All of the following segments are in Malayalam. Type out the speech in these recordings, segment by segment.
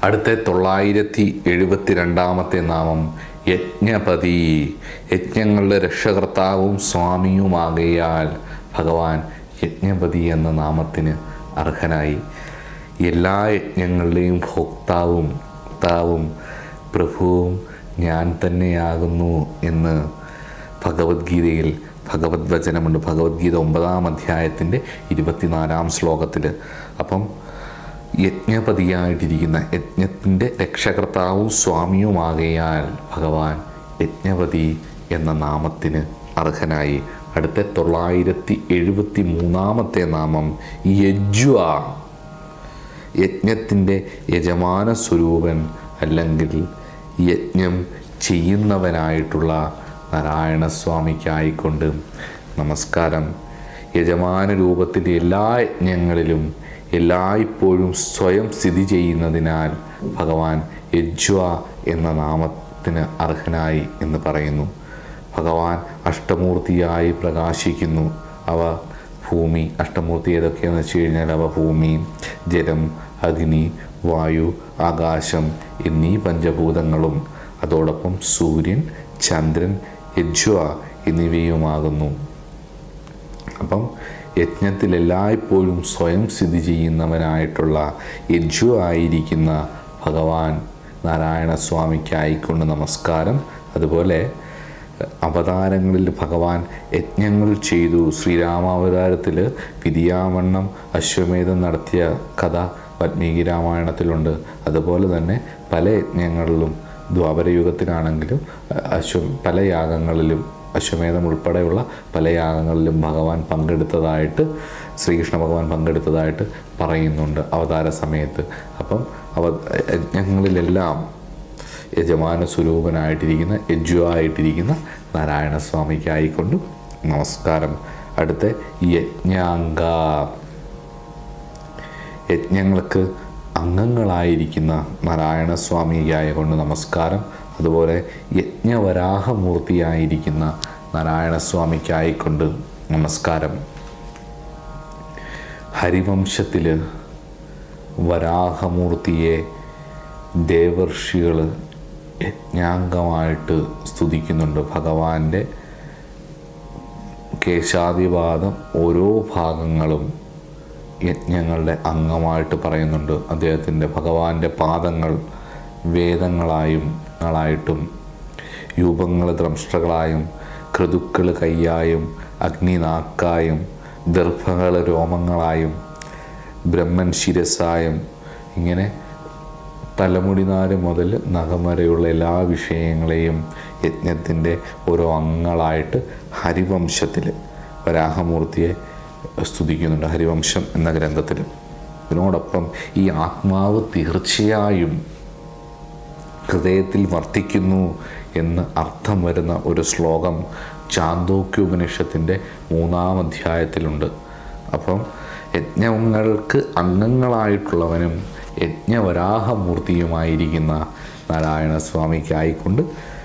അടുത്ത തൊള്ളായിരത്തി എഴുപത്തി രണ്ടാമത്തെ നാമം യജ്ഞപതി യജ്ഞങ്ങളുടെ രക്ഷകർത്താവും സ്വാമിയുമാകയാൽ ഭഗവാൻ യജ്ഞപതി എന്ന നാമത്തിന് അർഹനായി എല്ലാ യജ്ഞങ്ങളുടെയും ഭോക്താവും ഭോക്താവും പ്രഭുവും ഞാൻ തന്നെയാകുന്നു എന്ന് ഭഗവത്ഗീതയിൽ ഭഗവത് വചനമുണ്ട് ഭഗവത്ഗീത ഒമ്പതാം അധ്യായത്തിൻ്റെ ഇരുപത്തിനാലാം ശ്ലോകത്തിൽ അപ്പം യജ്ഞപതിയായിട്ടിരിക്കുന്ന യജ്ഞത്തിൻ്റെ രക്ഷകർത്താവും സ്വാമിയുമാകയാൽ ഭഗവാൻ യജ്ഞപതി എന്ന നാമത്തിന് അർഹനായി അടുത്ത തൊള്ളായിരത്തി എഴുപത്തി മൂന്നാമത്തെ നാമം യജ്വ യജ്ഞത്തിൻ്റെ യജമാന സ്വരൂപൻ അല്ലെങ്കിൽ യജ്ഞം ചെയ്യുന്നവനായിട്ടുള്ള നാരായണസ്വാമിക്കായിക്കൊണ്ട് നമസ്കാരം യജമാന രൂപത്തിൻ്റെ എല്ലാ യജ്ഞങ്ങളിലും എല്ലായ്പ്പോഴും സ്വയം സ്ഥിതി ചെയ്യുന്നതിനാൽ ഭഗവാൻ യജ്വ എന്ന നാമത്തിന് അർഹനായി എന്ന് പറയുന്നു ഭഗവാൻ അഷ്ടമൂർത്തിയായി പ്രകാശിക്കുന്നു അവ ഭൂമി അഷ്ടമൂർത്തി ഏതൊക്കെയാണെന്ന് വെച്ച് കഴിഞ്ഞാൽ അവ ഭൂമി ജലം അഗ്നി വായു ആകാശം എന്നീ പഞ്ചഭൂതങ്ങളും അതോടൊപ്പം സൂര്യൻ ചന്ദ്രൻ യജ്വ എന്നിവയുമാകുന്നു അപ്പം യജ്ഞത്തിൽ എല്ലായ്പ്പോഴും സ്വയം സ്ഥിതി ചെയ്യുന്നവനായിട്ടുള്ള യജ്വ ആയിരിക്കുന്ന ഭഗവാൻ നാരായണസ്വാമിക്കായിക്കൊണ്ട് നമസ്കാരം അതുപോലെ അവതാരങ്ങളിൽ ഭഗവാൻ യജ്ഞങ്ങൾ ചെയ്തു ശ്രീരാമാവതാരത്തിൽ വിധിയാവണ്ണം അശ്വമേധം നടത്തിയ കഥ വാൽമീകി രാമായണത്തിലുണ്ട് അതുപോലെ തന്നെ പല യജ്ഞങ്ങളിലും ദ്വാപരയുഗത്തിലാണെങ്കിലും അശ്വ പല യാഗങ്ങളിലും അശ്വമേധം ഉൾപ്പെടെയുള്ള പല യാഗങ്ങളിലും ഭഗവാൻ പങ്കെടുത്തതായിട്ട് ശ്രീകൃഷ്ണ ഭഗവാൻ പങ്കെടുത്തതായിട്ട് പറയുന്നുണ്ട് അവതാര സമയത്ത് അപ്പം അവ യജ്ഞങ്ങളിലെല്ലാം യജമാന സ്വരൂപനായിട്ടിരിക്കുന്ന യജ്വായിട്ടിരിക്കുന്ന നാരായണസ്വാമിക്കായിക്കൊണ്ട് നമസ്കാരം അടുത്ത യജ്ഞാംഗ യജ്ഞങ്ങൾക്ക് അംഗങ്ങളായിരിക്കുന്ന നാരായണസ്വാമിയായ കൊണ്ട് നമസ്കാരം അതുപോലെ യജ്ഞവരാഹമൂർത്തിയായിരിക്കുന്ന നാരായണസ്വാമിക്കായിക്കൊണ്ട് നമസ്കാരം ഹരിവംശത്തിൽ വരാഹമൂർത്തിയെ ദേവർഷികൾ യജ്ഞാംഗമായിട്ട് സ്തുതിക്കുന്നുണ്ട് ഭഗവാന്റെ കേശാദിപാദം ഓരോ ഭാഗങ്ങളും യജ്ഞങ്ങളുടെ അംഗമായിട്ട് പറയുന്നുണ്ട് അദ്ദേഹത്തിൻ്റെ ഭഗവാന്റെ പാദങ്ങൾ വേദങ്ങളായും ങ്ങളായിട്ടും രൂപങ്ങൾ ദ്രംഷ്ടകളായും ക്രതുക്കൾ കയ്യായും അഗ്നി നാക്കായും ദർഭകൾ രോമങ്ങളായും ബ്രഹ്മൻ ശിരസായും ഇങ്ങനെ തലമുടിനാര് മുതൽ നഖം വരെയുള്ള എല്ലാ വിഷയങ്ങളെയും യജ്ഞത്തിൻ്റെ ഓരോ അംഗങ്ങളായിട്ട് ഹരിവംശത്തിൽ വരാഹമൂർത്തിയെ സ്തുതിക്കുന്നുണ്ട് ഹരിവംശം എന്ന ഗ്രന്ഥത്തിൽ ഇതിനോടൊപ്പം ഈ ആത്മാവ് തീർച്ചയായും ഹൃദയത്തിൽ വർത്തിക്കുന്നു എന്ന് അർത്ഥം വരുന്ന ഒരു ശ്ലോകം ചാന്തോക്യോപനിഷത്തിൻ്റെ മൂന്നാം അധ്യായത്തിലുണ്ട് അപ്പം യജ്ഞങ്ങൾക്ക് അംഗങ്ങളായിട്ടുള്ളവനും യജ്ഞവരാഹമൂർത്തിയുമായിരിക്കുന്ന നാരായണസ്വാമിക്കായിക്കൊണ്ട്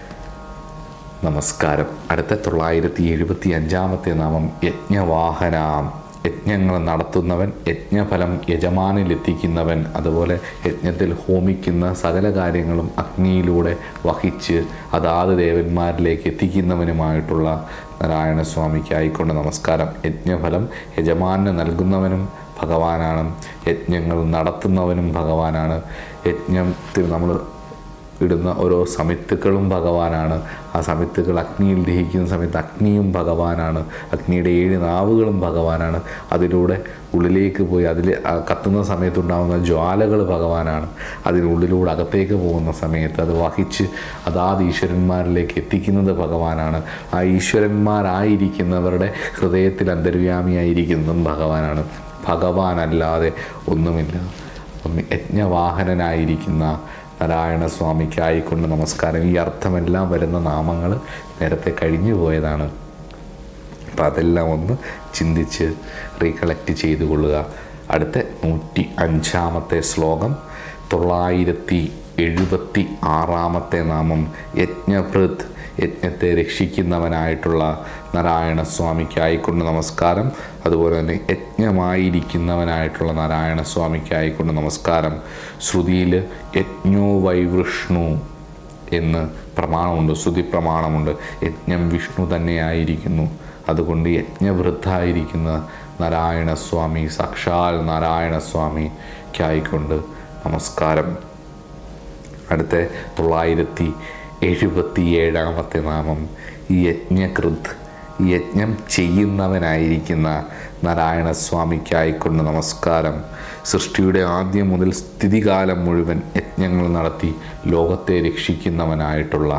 നമസ്കാരം അടുത്ത തൊള്ളായിരത്തി എഴുപത്തി അഞ്ചാമത്തെ നാമം യജ്ഞവാഹന യജ്ഞങ്ങൾ നടത്തുന്നവൻ യജ്ഞഫലം യജമാനിലെത്തിക്കുന്നവൻ അതുപോലെ യജ്ഞത്തിൽ ഹോമിക്കുന്ന സകല കാര്യങ്ങളും അഗ്നിയിലൂടെ വഹിച്ച് അതാത് ദേവന്മാരിലേക്ക് എത്തിക്കുന്നവനുമായിട്ടുള്ള നാരായണസ്വാമിക്കായിക്കൊണ്ട് നമസ്കാരം യജ്ഞഫലം യജമാന് നൽകുന്നവനും ഭഗവാനാണ് യജ്ഞങ്ങൾ നടത്തുന്നവനും ഭഗവാനാണ് യജ്ഞത്തിൽ നമ്മൾ ഇടുന്ന ഓരോ സമിത്തുക്കളും ഭഗവാനാണ് ആ സമിത്തുകൾ അഗ്നിയിൽ ദഹിക്കുന്ന സമയത്ത് അഗ്നിയും ഭഗവാനാണ് അഗ്നിയുടെ ഏഴ് നാവുകളും ഭഗവാനാണ് അതിലൂടെ ഉള്ളിലേക്ക് പോയി അതിൽ ആ കത്തുന്ന സമയത്തുണ്ടാകുന്ന ജ്വാലകൾ ഭഗവാനാണ് അതിനുള്ളിലൂടെ അകത്തേക്ക് പോകുന്ന സമയത്ത് അത് വഹിച്ച് അതാത് ഈശ്വരന്മാരിലേക്ക് എത്തിക്കുന്നത് ഭഗവാനാണ് ആ ഈശ്വരന്മാരായിരിക്കുന്നവരുടെ ഹൃദയത്തിൽ അന്തര്യാമിയായിരിക്കുന്നതും ഭഗവാനാണ് ഭഗവാനല്ലാതെ ഒന്നുമില്ല അപ്പം യജ്ഞവാഹനനായിരിക്കുന്ന നാരായണ സ്വാമിക്കായിക്കൊണ്ട് നമസ്കാരം ഈ അർത്ഥമെല്ലാം വരുന്ന നാമങ്ങൾ നേരത്തെ കഴിഞ്ഞു പോയതാണ് അപ്പം അതെല്ലാം ഒന്ന് ചിന്തിച്ച് റീകളക്ട് ചെയ്തു കൊള്ളുക അടുത്ത നൂറ്റി അഞ്ചാമത്തെ ശ്ലോകം തൊള്ളായിരത്തി എഴുപത്തി ആറാമത്തെ നാമം യജ്ഞഭൃത് യജ്ഞത്തെ രക്ഷിക്കുന്നവനായിട്ടുള്ള നാരായണ സ്വാമിക്കായിക്കൊണ്ട് നമസ്കാരം അതുപോലെ തന്നെ യജ്ഞമായിരിക്കുന്നവനായിട്ടുള്ള നാരായണ സ്വാമിക്കായിക്കൊണ്ട് നമസ്കാരം ശ്രുതിയിൽ യജ്ഞോ വൈവൃഷ്ണു എന്ന് പ്രമാണമുണ്ട് ശ്രുതി പ്രമാണമുണ്ട് യജ്ഞം വിഷ്ണു തന്നെയായിരിക്കുന്നു അതുകൊണ്ട് യജ്ഞവൃദ്ധായിരിക്കുന്ന നാരായണ സ്വാമി സാക്ഷാൽ നാരായണ സ്വാമിക്കായിക്കൊണ്ട് നമസ്കാരം അടുത്ത തൊള്ളായിരത്തി എഴുപത്തി ഏഴാമത്തെ നാമം യജ്ഞകൃത് യജ്ഞം ചെയ്യുന്നവനായിരിക്കുന്ന നാരായണ സ്വാമിക്കായിക്കൊണ്ട് നമസ്കാരം സൃഷ്ടിയുടെ ആദ്യം മുതൽ സ്ഥിതികാലം മുഴുവൻ യജ്ഞങ്ങൾ നടത്തി ലോകത്തെ രക്ഷിക്കുന്നവനായിട്ടുള്ള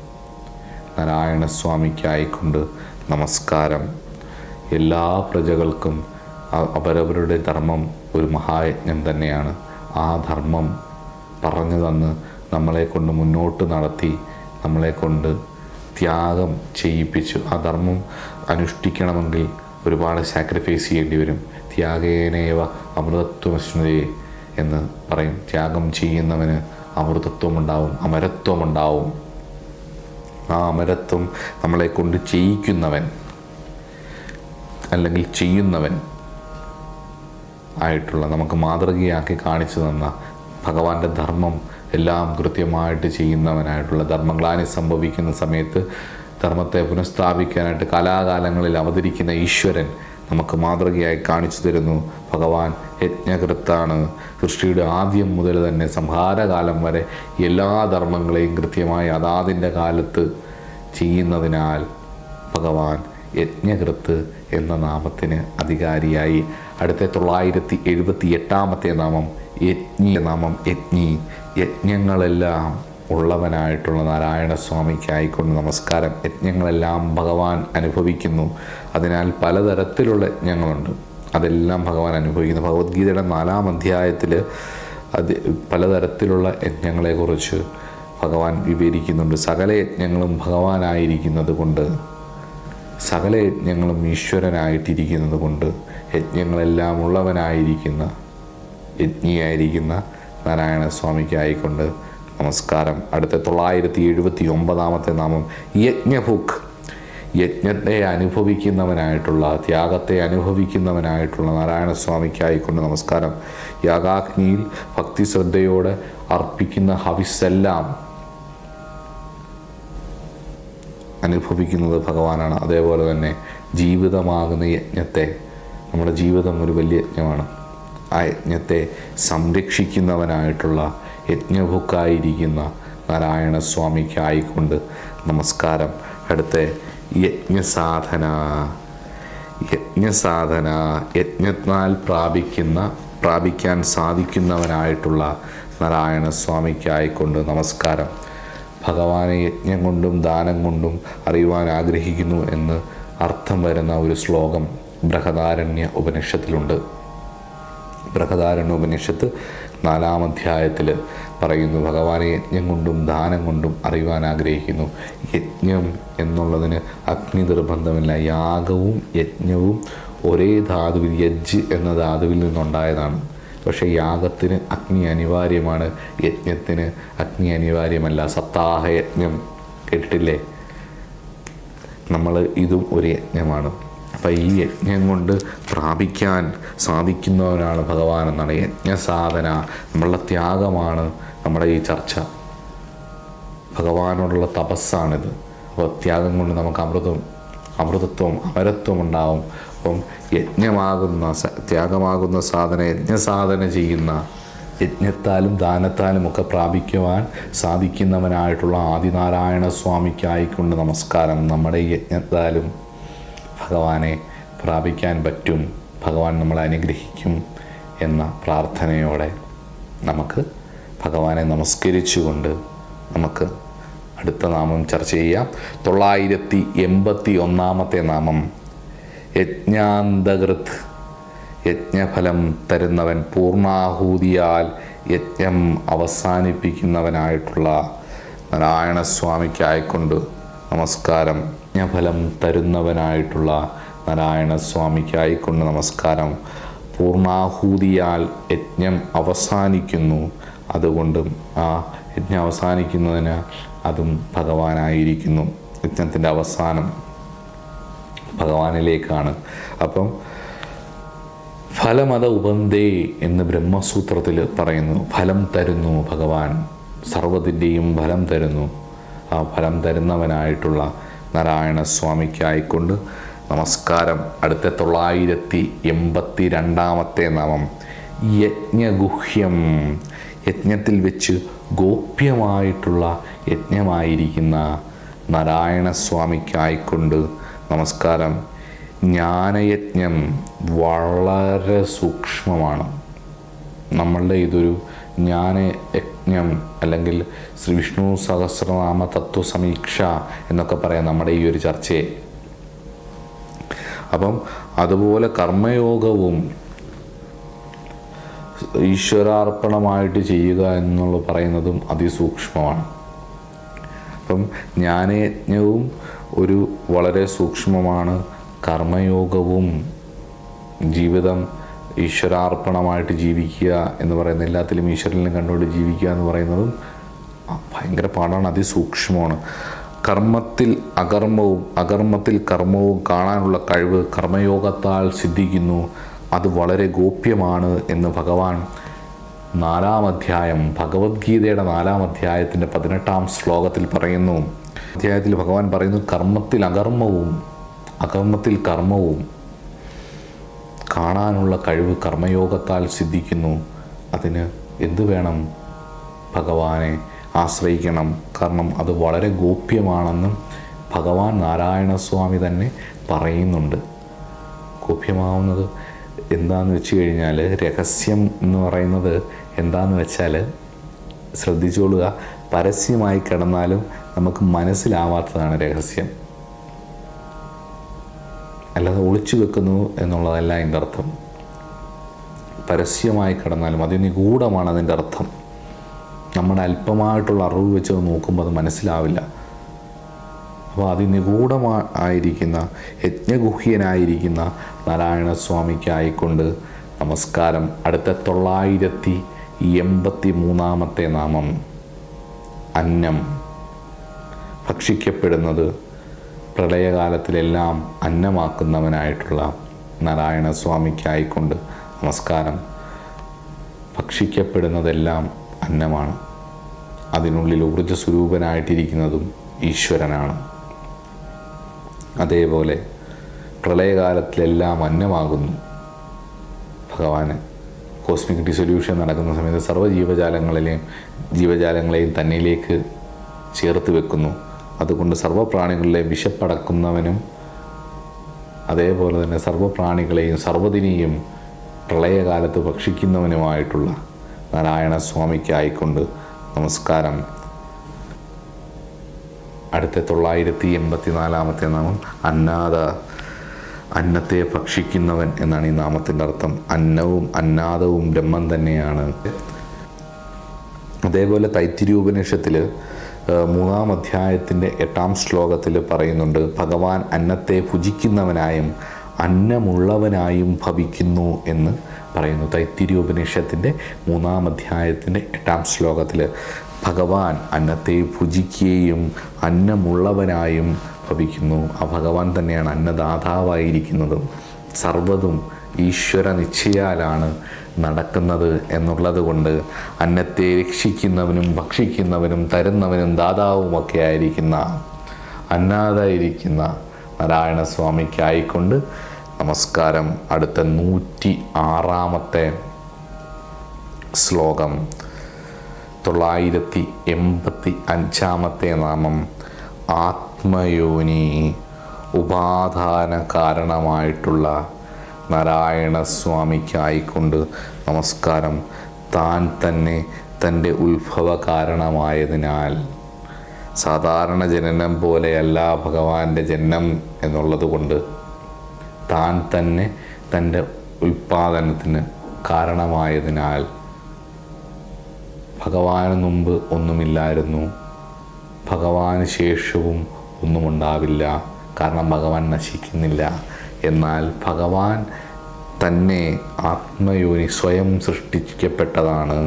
നാരായണ സ്വാമിക്കായിക്കൊണ്ട് നമസ്കാരം എല്ലാ പ്രജകൾക്കും അ- അവരവരുടെ ധർമ്മം ഒരു മഹായജ്ഞം തന്നെയാണ് ആ ധർമ്മം പറഞ്ഞു തന്ന് നമ്മളെ കൊണ്ട് മുന്നോട്ട് നടത്തി നമ്മളെ കൊണ്ട് ത്യാഗം ചെയ്യിപ്പിച്ചു ആ ധർമ്മം അനുഷ്ഠിക്കണമെങ്കിൽ ഒരുപാട് സാക്രിഫൈസ് ചെയ്യേണ്ടി വരും ത്യാഗേനേവ അമൃതത്വമശ്നുതേ എന്ന് പറയും ത്യാഗം ചെയ്യുന്നവന് അമൃതത്വമുണ്ടാവും അമരത്വമുണ്ടാവും ആ അമരത്വം നമ്മളെ കൊണ്ട് ചെയ്യിക്കുന്നവൻ അല്ലെങ്കിൽ ചെയ്യുന്നവൻ ആയിട്ടുള്ള നമുക്ക് മാതൃകയാക്കി കാണിച്ചു തന്ന ഭഗവാന്റെ ധർമ്മം എല്ലാം കൃത്യമായിട്ട് ചെയ്യുന്നവനായിട്ടുള്ള ധർമ്മഗ്ലാനി സംഭവിക്കുന്ന സമയത്ത് ധർമ്മത്തെ പുനഃസ്ഥാപിക്കാനായിട്ട് കലാകാലങ്ങളിൽ അവതരിക്കുന്ന ഈശ്വരൻ നമുക്ക് മാതൃകയായി കാണിച്ചു തരുന്നു ഭഗവാൻ യജ്ഞകൃത്താണ് സൃഷ്ടിയുടെ ആദ്യം മുതൽ തന്നെ സംഹാരകാലം വരെ എല്ലാ ധർമ്മങ്ങളെയും കൃത്യമായി അതാതിൻ്റെ കാലത്ത് ചെയ്യുന്നതിനാൽ ഭഗവാൻ യജ്ഞകൃത്ത് എന്ന നാമത്തിന് അധികാരിയായി അടുത്ത തൊള്ളായിരത്തി എഴുപത്തി എട്ടാമത്തെ നാമം യജ്ഞി നാമം യജ്ഞി യജ്ഞങ്ങളെല്ലാം ഉള്ളവനായിട്ടുള്ള നാരായണ സ്വാമിക്കായിക്കൊണ്ട് നമസ്കാരം യജ്ഞങ്ങളെല്ലാം ഭഗവാൻ അനുഭവിക്കുന്നു അതിനാൽ പലതരത്തിലുള്ള യജ്ഞങ്ങളുണ്ട് അതെല്ലാം ഭഗവാൻ അനുഭവിക്കുന്നു ഭഗവത്ഗീതയുടെ നാലാം അധ്യായത്തിൽ അത് പലതരത്തിലുള്ള യജ്ഞങ്ങളെക്കുറിച്ച് ഭഗവാൻ വിവരിക്കുന്നുണ്ട് സകല യജ്ഞങ്ങളും ഭഗവാനായിരിക്കുന്നത് കൊണ്ട് സകല യജ്ഞങ്ങളും ഈശ്വരനായിട്ടിരിക്കുന്നത് കൊണ്ട് യജ്ഞങ്ങളെല്ലാം ഉള്ളവനായിരിക്കുന്ന യജ്ഞിയായിരിക്കുന്ന നാരായണ സ്വാമിക്കായിക്കൊണ്ട് നമസ്കാരം അടുത്ത തൊള്ളായിരത്തി എഴുപത്തി ഒമ്പതാമത്തെ നാമം യജ്ഞഭുക്ക് യജ്ഞത്തെ അനുഭവിക്കുന്നവനായിട്ടുള്ള ത്യാഗത്തെ അനുഭവിക്കുന്നവനായിട്ടുള്ള നാരായണ സ്വാമിക്കായിക്കൊണ്ട് നമസ്കാരം യാഗാഗ്നിയിൽ ഭക്തി ശ്രദ്ധയോടെ അർപ്പിക്കുന്ന ഹവിസ്സെല്ലാം അനുഭവിക്കുന്നത് ഭഗവാനാണ് അതേപോലെ തന്നെ ജീവിതമാകുന്ന യജ്ഞത്തെ നമ്മുടെ ജീവിതം ഒരു വലിയ യജ്ഞമാണ് ആ യജ്ഞത്തെ സംരക്ഷിക്കുന്നവനായിട്ടുള്ള യജ്ഞഭുക്കായിരിക്കുന്ന നാരായണ സ്വാമിക്കായിക്കൊണ്ട് നമസ്കാരം അടുത്ത യജ്ഞസാധന യജ്ഞസാധന യജ്ഞത്താൽ പ്രാപിക്കുന്ന പ്രാപിക്കാൻ സാധിക്കുന്നവനായിട്ടുള്ള നാരായണ സ്വാമിക്കായിക്കൊണ്ട് നമസ്കാരം ഭഗവാനെ യജ്ഞം കൊണ്ടും ദാനം കൊണ്ടും അറിയുവാൻ ആഗ്രഹിക്കുന്നു എന്ന് അർത്ഥം വരുന്ന ഒരു ശ്ലോകം ബൃഹദാരണ്യ ഉപനിഷത്തിലുണ്ട് ബൃഹദാരണ്യ ഉപനിഷത്ത് നാലാം അധ്യായത്തിൽ പറയുന്നു ഭഗവാനെ യജ്ഞം കൊണ്ടും ദാനം കൊണ്ടും അറിയുവാൻ ആഗ്രഹിക്കുന്നു യജ്ഞം എന്നുള്ളതിന് അഗ്നി നിർബന്ധമില്ല യാഗവും യജ്ഞവും ഒരേ ധാതുവിൽ യജ്ജ് എന്ന ധാതുവിൽ നിന്നുണ്ടായതാണ് പക്ഷേ യാഗത്തിന് അഗ്നി അനിവാര്യമാണ് യജ്ഞത്തിന് അഗ്നി അനിവാര്യമല്ല സപ്താഹ യജ്ഞം കേട്ടിട്ടില്ലേ നമ്മൾ ഇതും ഒരു യജ്ഞമാണ് അപ്പം ഈ യജ്ഞം കൊണ്ട് പ്രാപിക്കാൻ സാധിക്കുന്നവനാണ് ഭഗവാൻ എന്നാണ് യജ്ഞസാധന നമ്മളുടെ ത്യാഗമാണ് നമ്മുടെ ഈ ചർച്ച ഭഗവാനോടുള്ള തപസ്സാണിത് അപ്പോൾ ത്യാഗം കൊണ്ട് നമുക്ക് അമൃതം അമൃതത്വം അമരത്വം ഉണ്ടാവും അപ്പം യജ്ഞമാകുന്ന സ- ത്യാഗമാകുന്ന സാധന യജ്ഞസാധന ചെയ്യുന്ന യജ്ഞത്താലും ദാനത്താലും ഒക്കെ പ്രാപിക്കുവാൻ സാധിക്കുന്നവനായിട്ടുള്ള ആദിനാരായണ സ്വാമിക്കായിക്കൊണ്ട് നമസ്കാരം നമ്മുടെ ഈ യജ്ഞത്താലും ഭഗവാനെ പ്രാപിക്കാൻ പറ്റും ഭഗവാൻ നമ്മളെ അനുഗ്രഹിക്കും എന്ന പ്രാർത്ഥനയോടെ നമുക്ക് ഭഗവാനെ നമസ്കരിച്ചുകൊണ്ട് നമുക്ക് അടുത്ത നാമം ചർച്ച ചെയ്യാം തൊള്ളായിരത്തി എൺപത്തി ഒന്നാമത്തെ നാമം യജ്ഞാന്തകൃത് യജ്ഞഫലം തരുന്നവൻ പൂർണ്ണാഹൂതിയാൽ യജ്ഞം അവസാനിപ്പിക്കുന്നവനായിട്ടുള്ള നാരായണ സ്വാമിക്കായിക്കൊണ്ട് നമസ്കാരം യജ്ഞഫലം തരുന്നവനായിട്ടുള്ള നാരായണ സ്വാമിക്കായിക്കൊണ്ട് നമസ്കാരം പൂർണ്ണാഹൂതിയാൽ യജ്ഞം അവസാനിക്കുന്നു അതുകൊണ്ടും ആ യജ്ഞം അവസാനിക്കുന്നതിന് അതും ഭഗവാനായിരിക്കുന്നു യജ്ഞത്തിൻ്റെ അവസാനം ഭഗവാനിലേക്കാണ് അപ്പം ഫലമത ഉപന്തേ എന്ന് ബ്രഹ്മസൂത്രത്തിൽ പറയുന്നു ഫലം തരുന്നു ഭഗവാൻ സർവ്വതിൻ്റെയും ഫലം തരുന്നു ആ ഫലം തരുന്നവനായിട്ടുള്ള നാരായണ സ്വാമിക്കായിക്കൊണ്ട് നമസ്കാരം അടുത്ത തൊള്ളായിരത്തി എൺപത്തി രണ്ടാമത്തെ നാമം യജ്ഞഗുഹ്യം യജ്ഞത്തിൽ വെച്ച് ഗോപ്യമായിട്ടുള്ള യജ്ഞമായിരിക്കുന്ന നാരായണ സ്വാമിക്കായിക്കൊണ്ട് നമസ്കാരം ജ്ഞാനയജ്ഞം വളരെ സൂക്ഷ്മമാണ് നമ്മളുടെ ഇതൊരു ജ്ഞാനയജ്ഞം അല്ലെങ്കിൽ ശ്രീ വിഷ്ണു സഹസ്രനാമ തത്വസമീക്ഷ എന്നൊക്കെ പറയാം നമ്മുടെ ഈ ഒരു ചർച്ചയെ അപ്പം അതുപോലെ കർമ്മയോഗവും ഈശ്വരാർപ്പണമായിട്ട് ചെയ്യുക എന്നുള്ള പറയുന്നതും അതിസൂക്ഷ്മമാണ് അപ്പം ജ്ഞാനയജ്ഞവും ഒരു വളരെ സൂക്ഷ്മമാണ് കർമ്മയോഗവും ജീവിതം ഈശ്വരാർപ്പണമായിട്ട് ജീവിക്കുക എന്ന് പറയുന്ന എല്ലാത്തിലും ഈശ്വരനെ കണ്ടുകൊണ്ട് ജീവിക്കുക എന്ന് പറയുന്നതും ആ, ഭയങ്കര പാടാണ് അതിസൂക്ഷ്മമാണ് കർമ്മത്തിൽ അകർമ്മവും അകർമ്മത്തിൽ കർമ്മവും കാണാനുള്ള കഴിവ് കർമ്മയോഗത്താൽ സിദ്ധിക്കുന്നു അത് വളരെ ഗോപ്യമാണ് എന്ന് ഭഗവാൻ നാലാം അധ്യായം ഭഗവത്ഗീതയുടെ നാലാം അധ്യായത്തിൻ്റെ പതിനെട്ടാം ശ്ലോകത്തിൽ പറയുന്നു അധ്യായത്തിൽ ഭഗവാൻ പറയുന്നു കർമ്മത്തിൽ അകർമ്മവും അകർമ്മത്തിൽ കർമ്മവും കാണാനുള്ള കഴിവ് കർമ്മയോഗത്താൽ സിദ്ധിക്കുന്നു അതിന് എന്തു വേണം ഭഗവാനെ ആശ്രയിക്കണം കാരണം അത് വളരെ ഗോപ്യമാണെന്നും ഭഗവാൻ നാരായണസ്വാമി തന്നെ പറയുന്നുണ്ട് ഗോപ്യമാവുന്നത് എന്താന്ന് വെച്ച് കഴിഞ്ഞാൽ രഹസ്യം എന്ന് പറയുന്നത് എന്താന്ന് വെച്ചാൽ ശ്രദ്ധിച്ചോളുക പരസ്യമായി കിടന്നാലും നമുക്ക് മനസ്സിലാവാത്തതാണ് രഹസ്യം അല്ലാതെ ഒളിച്ചു വെക്കുന്നു എന്നുള്ളതല്ല അതിൻ്റെ അർത്ഥം പരസ്യമായി കിടന്നാലും അത് നിഗൂഢമാണ് അതിൻ്റെ അർത്ഥം നമ്മുടെ അല്പമായിട്ടുള്ള അറിവ് വെച്ച് അത് നോക്കുമ്പോൾ അത് മനസ്സിലാവില്ല അപ്പോൾ അതിനിഗൂഢമാ ആയിരിക്കുന്ന യജ്ഞഗുഹ്യനായിരിക്കുന്ന നാരായണ സ്വാമിക്കായിക്കൊണ്ട് നമസ്കാരം അടുത്ത തൊള്ളായിരത്തി എൺപത്തി മൂന്നാമത്തെ നാമം അന്നം ഭക്ഷിക്കപ്പെടുന്നത് പ്രളയകാലത്തിലെല്ലാം അന്നമാക്കുന്നവനായിട്ടുള്ള നാരായണ സ്വാമിക്കായിക്കൊണ്ട് നമസ്കാരം ഭക്ഷിക്കപ്പെടുന്നതെല്ലാം അന്നമാണ് അതിനുള്ളിൽ ഊർജ്ജ സ്വരൂപനായിട്ടിരിക്കുന്നതും ഈശ്വരനാണ് അതേപോലെ പ്രളയകാലത്തിലെല്ലാം അന്നമാകുന്നു ഭഗവാന് കോസ്മിക് ഡിസൊല്യൂഷൻ നടക്കുന്ന സമയത്ത് സർവ്വ ജീവജാലങ്ങളിലെയും ജീവജാലങ്ങളെയും തന്നിലേക്ക് ചേർത്ത് വെക്കുന്നു അതുകൊണ്ട് സർവ്വപ്രാണികളിലെയും വിശപ്പടക്കുന്നവനും അതേപോലെ തന്നെ സർവ്വപ്രാണികളെയും സർവ്വതിനെയും പ്രളയകാലത്ത് ഭക്ഷിക്കുന്നവനുമായിട്ടുള്ള നാരായണ സ്വാമിക്കായിക്കൊണ്ട് നമസ്കാരം അടുത്ത തൊള്ളായിരത്തി എൺപത്തി നാലാമത്തെ നാമം അന്നാദ അന്നത്തെ ഭക്ഷിക്കുന്നവൻ എന്നാണ് ഈ നാമത്തിൻ്റെ അർത്ഥം അന്നവും അന്നാദവും ബ്രഹ്മം തന്നെയാണ് അതേപോലെ തൈത്തിരി ഉപനിഷത്തിൽ മൂന്നാം അധ്യായത്തിൻ്റെ എട്ടാം ശ്ലോകത്തിൽ പറയുന്നുണ്ട് ഭഗവാൻ അന്നത്തെ ഭുജിക്കുന്നവനായും അന്നമുള്ളവനായും ഭവിക്കുന്നു എന്ന് പറയുന്നു തൈത്തിരി ഉപനിഷത്തിൻ്റെ മൂന്നാം അധ്യായത്തിൻ്റെ എട്ടാം ശ്ലോകത്തിൽ ഭഗവാൻ അന്നത്തെ ഭുജിക്കുകയും അന്നമുള്ളവനായും ഭവിക്കുന്നു ആ ഭഗവാൻ തന്നെയാണ് അന്നദാതാവായിരിക്കുന്നതും സർവ്വതും ഈശ്വര നിശ്ചയാലാണ് നടക്കുന്നത് എന്നുള്ളത് കൊണ്ട് അന്നത്തെ രക്ഷിക്കുന്നവനും ഭക്ഷിക്കുന്നവനും തരുന്നവനും ദാതാവുമൊക്കെ ആയിരിക്കുന്ന അന്നാഥായിരിക്കുന്ന നാരായണ സ്വാമിക്കായിക്കൊണ്ട് നമസ്കാരം അടുത്ത നൂറ്റി ആറാമത്തെ ശ്ലോകം തൊള്ളായിരത്തി എൺപത്തി അഞ്ചാമത്തെ നാമം ആത്മയോനി ഉപാദാന കാരണമായിട്ടുള്ള നാരായണ സ്വാമിക്കായിക്കൊണ്ട് നമസ്കാരം താൻ തന്നെ തൻ്റെ ഉത്ഭവ കാരണമായതിനാൽ സാധാരണ ജനനം പോലെയല്ല ഭഗവാന്റെ ജനനം എന്നുള്ളത് കൊണ്ട് താൻ തന്നെ തൻ്റെ ഉൽപാദനത്തിന് കാരണമായതിനാൽ ഭഗവാന് മുമ്പ് ഒന്നുമില്ലായിരുന്നു ഭഗവാന് ശേഷവും ഒന്നുമുണ്ടാവില്ല കാരണം ഭഗവാൻ നശിക്കുന്നില്ല എന്നാൽ ഭഗവാൻ തന്നെ ആത്മയോനി സ്വയം സൃഷ്ടിക്കപ്പെട്ടതാണ്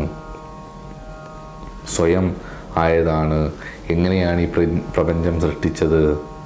സ്വയം ആയതാണ് എങ്ങനെയാണ് ഈ പ്ര- പ്രപഞ്ചം സൃഷ്ടിച്ചത്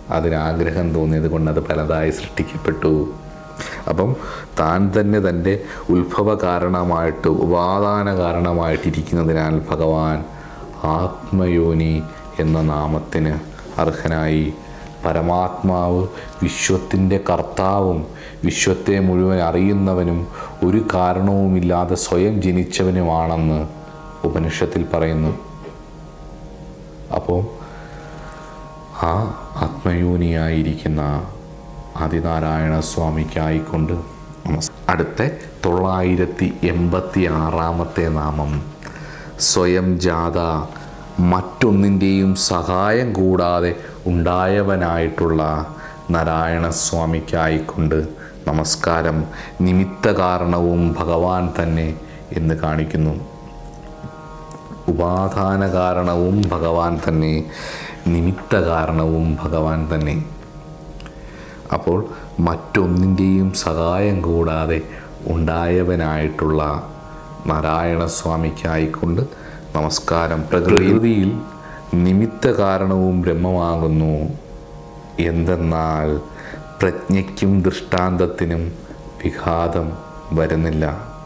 അതിനാഗ്രഹം തോന്നിയത് കൊണ്ട് അത് പലതായി സൃഷ്ടിക്കപ്പെട്ടു അപ്പം താൻ തന്നെ തൻ്റെ ഉത്ഭവ കാരണമായിട്ട് ഉപാദാന കാരണമായിട്ടിരിക്കുന്നതിനാൽ ഭഗവാൻ ആത്മയോനി എന്ന നാമത്തിന് അർഹനായി പരമാത്മാവ് വിശ്വത്തിൻ്റെ കർത്താവും വിശ്വത്തെ മുഴുവൻ അറിയുന്നവനും ഒരു കാരണവുമില്ലാതെ സ്വയം ജനിച്ചവനുമാണെന്ന് ഉപനിഷത്തിൽ പറയുന്നു അപ്പോൾ ആ ആത്മയോനിയായിരിക്കുന്ന ആദിനാരായണ സ്വാമിക്കായിക്കൊണ്ട് നമസ് അടുത്ത തൊള്ളായിരത്തി എൺപത്തി ആറാമത്തെ നാമം സ്വയം ജാത മറ്റൊന്നിൻ്റെയും സഹായം കൂടാതെ ഉണ്ടായവനായിട്ടുള്ള നാരായണ സ്വാമിക്കായിക്കൊണ്ട് നമസ്കാരം നിമിത്ത കാരണവും ഭഗവാൻ തന്നെ എന്ന് കാണിക്കുന്നു ഉപാദാന കാരണവും ഭഗവാൻ തന്നെ നിമിത്ത കാരണവും ഭഗവാൻ തന്നെ അപ്പോൾ മറ്റൊന്നിൻ്റെയും സഹായം കൂടാതെ ഉണ്ടായവനായിട്ടുള്ള നാരായണ സ്വാമിക്കായിക്കൊണ്ട് നമസ്കാരം പ്രകൃതിയിൽ നിമിത്ത കാരണവും ബ്രഹ്മമാകുന്നു എന്തെന്നാൽ പ്രജ്ഞയ്ക്കും ദൃഷ്ടാന്തത്തിനും വിഘാതം വരുന്നില്ല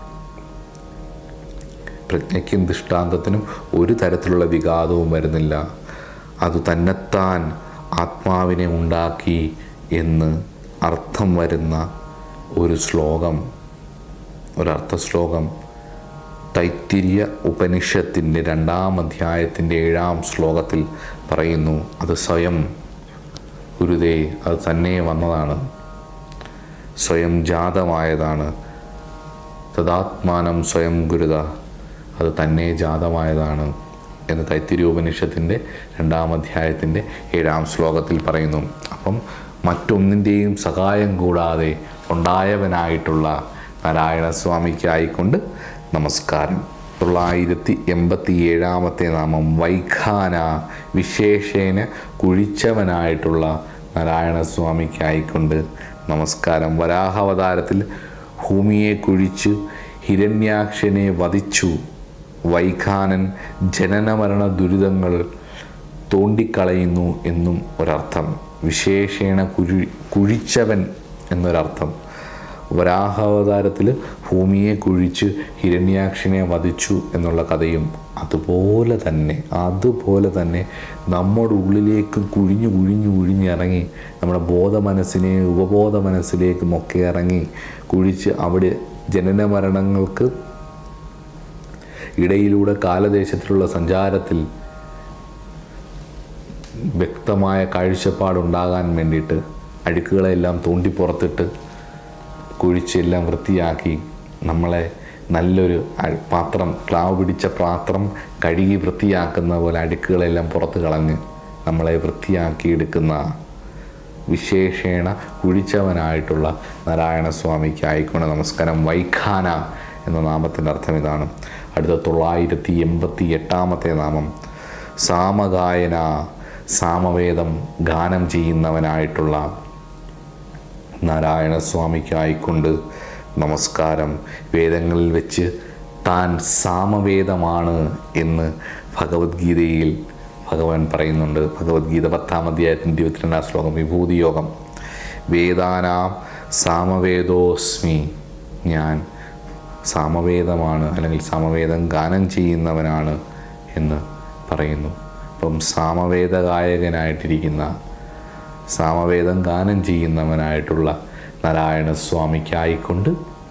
പ്രജ്ഞയ്ക്കും ദൃഷ്ടാന്തത്തിനും ഒരു തരത്തിലുള്ള വിഘാതവും വരുന്നില്ല അത് തന്നെത്താൻ ആത്മാവിനെ ഉണ്ടാക്കി എന്ന് അർത്ഥം വരുന്ന ഒരു ശ്ലോകം ഒരർത്ഥ ശ്ലോകം തൈത്തിരിയ ഉപനിഷത്തിൻ്റെ രണ്ടാം അധ്യായത്തിൻ്റെ ഏഴാം ശ്ലോകത്തിൽ പറയുന്നു അത് സ്വയം ഗുരുതേ അത് തന്നെ വന്നതാണ് സ്വയം ജാതമായതാണ് തദാത്മാനം സ്വയം ഗുരുത അത് തന്നെ ജാതമായതാണ് എന്ന് തൈത്തിരി ഉപനിഷത്തിൻ്റെ രണ്ടാം അധ്യായത്തിൻ്റെ ഏഴാം ശ്ലോകത്തിൽ പറയുന്നു അപ്പം മറ്റൊന്നിൻ്റെയും സഹായം കൂടാതെ ഉണ്ടായവനായിട്ടുള്ള നാരായണ സ്വാമിക്കായിക്കൊണ്ട് നമസ്കാരം തൊള്ളായിരത്തി എൺപത്തി ഏഴാമത്തെ നാമം വൈഖാന വിശേഷേന കുഴിച്ചവനായിട്ടുള്ള നാരായണ സ്വാമിക്കായിക്കൊണ്ട് നമസ്കാരം വരാഹാവതാരത്തിൽ ഭൂമിയെ കുഴിച്ച് ഹിരണ്യാക്ഷനെ വധിച്ചു വൈഖാനൻ ജനനമരണ ദുരിതങ്ങൾ തോണ്ടിക്കളയുന്നു എന്നും ഒരർത്ഥം വിശേഷേണ കുഴി കുഴിച്ചവൻ എന്നൊരർത്ഥം വരാഹാവതാരത്തിൽ ഭൂമിയെ കുഴിച്ച് ഹിരണ്യാക്ഷനെ വധിച്ചു എന്നുള്ള കഥയും അതുപോലെ തന്നെ അതുപോലെ തന്നെ നമ്മുടെ ഉള്ളിലേക്ക് കുഴിഞ്ഞു കുഴിഞ്ഞു കുഴിഞ്ഞിറങ്ങി നമ്മുടെ ബോധ മനസ്സിനെ ഉപബോധ മനസ്സിലേക്കും ഒക്കെ ഇറങ്ങി കുഴിച്ച് അവിടെ ജനന മരണങ്ങൾക്ക് ഇടയിലൂടെ കാലദേശത്തിലുള്ള സഞ്ചാരത്തിൽ വ്യക്തമായ കാഴ്ചപ്പാടുണ്ടാകാൻ വേണ്ടിയിട്ട് അഴുക്കുകളെല്ലാം തോണ്ടി പുറത്തിട്ട് കുഴിച്ചെല്ലാം വൃത്തിയാക്കി നമ്മളെ നല്ലൊരു അ- പാത്രം ക്ലാവ് പിടിച്ച പാത്രം കഴുകി വൃത്തിയാക്കുന്ന പോലെ അഴുക്കുകളെല്ലാം പുറത്ത് കളഞ്ഞ് നമ്മളെ വൃത്തിയാക്കി എടുക്കുന്ന വിശേഷേണ കുഴിച്ചവനായിട്ടുള്ള നാരായണ സ്വാമിക്ക് ആയിക്കൊണ്ട് നമസ്കാരം വൈഖാന എന്ന നാമത്തിൻ്റെ അർത്ഥം ഇതാണ് അടുത്ത തൊള്ളായിരത്തി എൺപത്തി എട്ടാമത്തെ നാമം സാമഗായന സാമവേദം ഗാനം ചെയ്യുന്നവനായിട്ടുള്ള നാരായണ സ്വാമിക്കായിക്കൊണ്ട് നമസ്കാരം വേദങ്ങളിൽ വെച്ച് താൻ സാമവേദമാണ് എന്ന് ഭഗവത്ഗീതയിൽ ഭഗവാൻ പറയുന്നുണ്ട് ഭഗവത്ഗീത പത്താം അധ്യായത്തിൻ്റെ ഇരുപത്തിരണ്ടാം ശ്ലോകം വിഭൂതി യോഗം വേദാനാം സാമവേദോസ്മി ഞാൻ സാമവേദമാണ് അല്ലെങ്കിൽ സാമവേദം ഗാനം ചെയ്യുന്നവനാണ് എന്ന് പറയുന്നു അപ്പം സാമവേദ ഗായകനായിട്ടിരിക്കുന്ന സാമവേദം ഗാനം ചെയ്യുന്നവനായിട്ടുള്ള നാരായണ സ്വാമിക്കായിക്കൊണ്ട്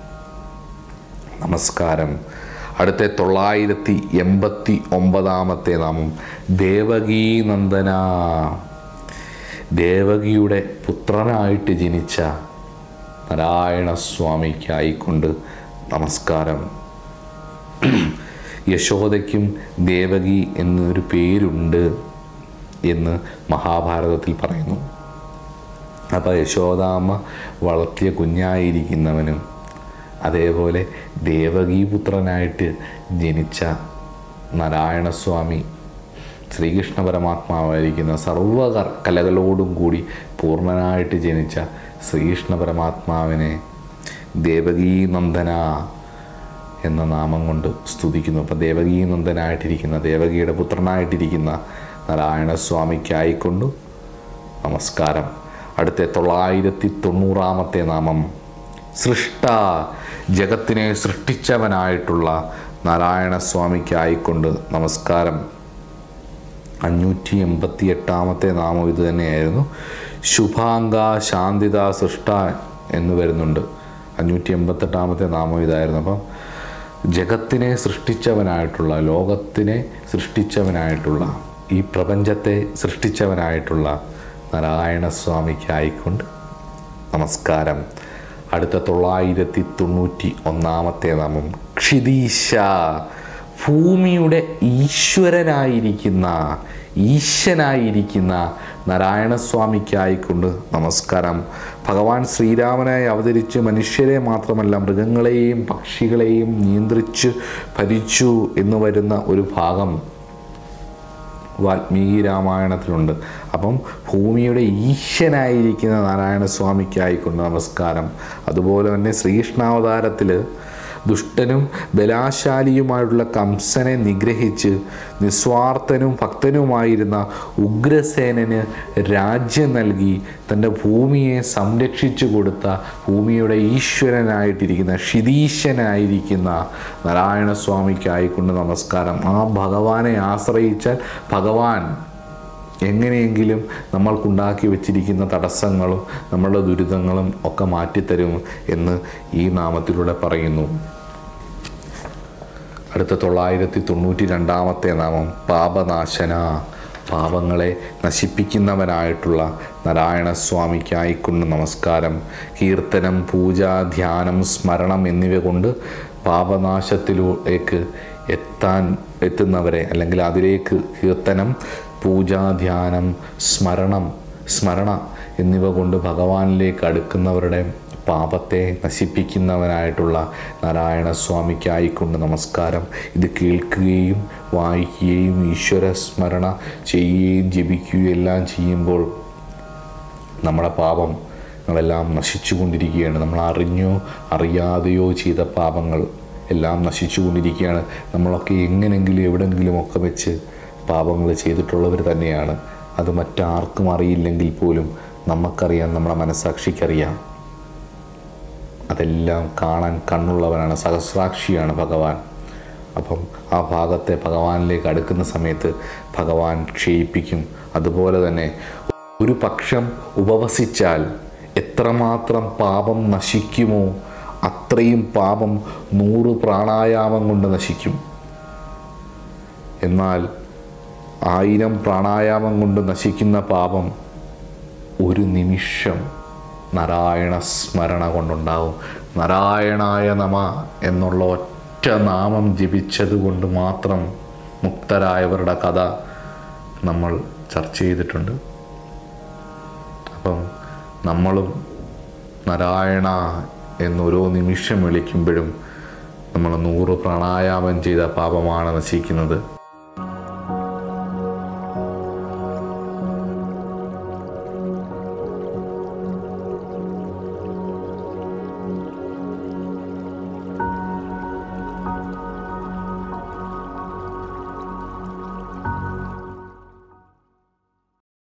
നമസ്കാരം അടുത്ത തൊള്ളായിരത്തി എൺപത്തി ഒമ്പതാമത്തെ നാമം ദേവകീ നന്ദന ദേവകിയുടെ പുത്രനായിട്ട് ജനിച്ച നാരായണ സ്വാമിക്കായിക്കൊണ്ട് നമസ്കാരം യശോദയ്ക്കും ദേവകി എന്നൊരു പേരുണ്ട് എന്ന് മഹാഭാരതത്തിൽ പറയുന്നു അപ്പോൾ യശോദാമ്മ വളർത്തിയ കുഞ്ഞായിരിക്കുന്നവനും അതേപോലെ ദേവകീപുത്രനായിട്ട് ജനിച്ച നാരായണസ്വാമി ശ്രീകൃഷ്ണ പരമാത്മാവായിരിക്കുന്ന സർവ കർ- കലകളോടും കൂടി പൂർണ്ണനായിട്ട് ജനിച്ച ശ്രീകൃഷ്ണ പരമാത്മാവിനെ ദേവകീ നന്ദന എന്ന നാമം കൊണ്ട് സ്തുതിക്കുന്നു അപ്പം ദേവകീ നന്ദനായിട്ടിരിക്കുന്ന ദേവകിയുടെ പുത്രനായിട്ടിരിക്കുന്ന നാരായണ സ്വാമിക്കായിക്കൊണ്ടു നമസ്കാരം അടുത്ത തൊള്ളായിരത്തി തൊണ്ണൂറാമത്തെ നാമം സൃഷ്ട ജഗത്തിനെ സൃഷ്ടിച്ചവനായിട്ടുള്ള നാരായണ സ്വാമിക്കായിക്കൊണ്ട് നമസ്കാരം അഞ്ഞൂറ്റി എൺപത്തി എട്ടാമത്തെ നാമം ഇത് തന്നെയായിരുന്നു ശുഭാംഗ ശാന്തിത സൃഷ്ട എന്ന് വരുന്നുണ്ട് അഞ്ഞൂറ്റി എൺപത്തെട്ടാമത്തെ നാമം ഇതായിരുന്നു അപ്പം ജഗത്തിനെ സൃഷ്ടിച്ചവനായിട്ടുള്ള ലോകത്തിനെ സൃഷ്ടിച്ചവനായിട്ടുള്ള ഈ പ്രപഞ്ചത്തെ സൃഷ്ടിച്ചവനായിട്ടുള്ള നാരായണസ്വാമിക്കായിക്കൊണ്ട് നമസ്കാരം അടുത്ത തൊള്ളായിരത്തി തൊണ്ണൂറ്റി ഒന്നാമത്തെ നാമം ക്ഷിതീശ ഭൂമിയുടെ ഈശ്വരനായിരിക്കുന്ന ഈശനായിരിക്കുന്ന നാരായണസ്വാമിക്കായിക്കൊണ്ട് നമസ്കാരം ഭഗവാൻ ശ്രീരാമനായി അവതരിച്ച് മനുഷ്യരെ മാത്രമല്ല മൃഗങ്ങളെയും പക്ഷികളെയും നിയന്ത്രിച്ച് ഭരിച്ചു എന്ന് വരുന്ന ഒരു ഭാഗം വാൽമീകി രാമായണത്തിലുണ്ട് അപ്പം ഭൂമിയുടെ ഈശ്വനായിരിക്കുന്ന നാരായണ സ്വാമിക്കായിക്കൊണ്ട് നമസ്കാരം അതുപോലെ തന്നെ ശ്രീകൃഷ്ണാവതാരത്തിൽ ദുഷ്ടനും ബലാശാലിയുമായിട്ടുള്ള കംസനെ നിഗ്രഹിച്ച് നിസ്വാർത്ഥനും ഭക്തനുമായിരുന്ന ഉഗ്രസേനന് രാജ്യം നൽകി തൻ്റെ ഭൂമിയെ സംരക്ഷിച്ചു കൊടുത്ത ഭൂമിയുടെ ഈശ്വരനായിട്ടിരിക്കുന്ന ഷിതീശനായിരിക്കുന്ന നാരായണസ്വാമിക്കായിക്കൊണ്ട് നമസ്കാരം ആ ഭഗവാനെ ആശ്രയിച്ചാൽ ഭഗവാൻ എങ്ങനെയെങ്കിലും നമ്മൾക്കുണ്ടാക്കി വെച്ചിരിക്കുന്ന തടസ്സങ്ങളും നമ്മളുടെ ദുരിതങ്ങളും ഒക്കെ മാറ്റിത്തരും എന്ന് ഈ നാമത്തിലൂടെ പറയുന്നു അടുത്ത തൊള്ളായിരത്തി തൊണ്ണൂറ്റി രണ്ടാമത്തെ നാമം പാപനാശന പാപങ്ങളെ നശിപ്പിക്കുന്നവനായിട്ടുള്ള നാരായണസ്വാമിക്കായിക്കൊണ്ട് നമസ്കാരം കീർത്തനം പൂജ ധ്യാനം സ്മരണം എന്നിവ കൊണ്ട് പാപനാശത്തിലേക്ക് എത്താൻ എത്തുന്നവരെ അല്ലെങ്കിൽ അതിലേക്ക് കീർത്തനം പൂജ ധ്യാനം സ്മരണം സ്മരണ എന്നിവ കൊണ്ട് ഭഗവാനിലേക്ക് അടുക്കുന്നവരുടെ പാപത്തെ നശിപ്പിക്കുന്നവനായിട്ടുള്ള നാരായണ സ്വാമിക്കായിക്കൊണ്ട് നമസ്കാരം ഇത് കേൾക്കുകയും വായിക്കുകയും ഈശ്വര സ്മരണ ചെയ്യുകയും ജപിക്കുകയും എല്ലാം ചെയ്യുമ്പോൾ നമ്മുടെ പാപം ങ്ങളെല്ലാം നശിച്ചുകൊണ്ടിരിക്കുകയാണ് നമ്മൾ അറിഞ്ഞോ അറിയാതെയോ ചെയ്ത പാപങ്ങൾ എല്ലാം നശിച്ചുകൊണ്ടിരിക്കുകയാണ് നമ്മളൊക്കെ എങ്ങനെങ്കിലും എവിടെങ്കിലും ഒക്കെ വെച്ച് പാപങ്ങൾ ചെയ്തിട്ടുള്ളവർ തന്നെയാണ് അത് മറ്റാർക്കും അറിയില്ലെങ്കിൽ പോലും നമുക്കറിയാം നമ്മുടെ മനസാക്ഷിക്കറിയാം അതെല്ലാം കാണാൻ കണ്ണുള്ളവനാണ് സഹസ്രാക്ഷിയാണ് ഭഗവാൻ അപ്പം ആ ഭാഗത്തെ ഭഗവാനിലേക്ക് അടുക്കുന്ന സമയത്ത് ഭഗവാൻ ക്ഷയിപ്പിക്കും അതുപോലെ തന്നെ ഒരു പക്ഷം ഉപവസിച്ചാൽ എത്രമാത്രം പാപം നശിക്കുമോ അത്രയും പാപം നൂറ് പ്രാണായാമം കൊണ്ട് നശിക്കും എന്നാൽ ആയിരം പ്രാണായാമം കൊണ്ട് നശിക്കുന്ന പാപം ഒരു നിമിഷം നാരായണ സ്മരണ കൊണ്ടുണ്ടാവും നാരായണായ നമ എന്നുള്ള ഒറ്റ നാമം ജപിച്ചത് കൊണ്ട് മാത്രം മുക്തരായവരുടെ കഥ നമ്മൾ ചർച്ച ചെയ്തിട്ടുണ്ട് അപ്പം നമ്മളും നാരായണ എന്നോരോ നിമിഷം വിളിക്കുമ്പോഴും നമ്മൾ നൂറ് പ്രാണായാമം ചെയ്ത പാപമാണ് നശിക്കുന്നത്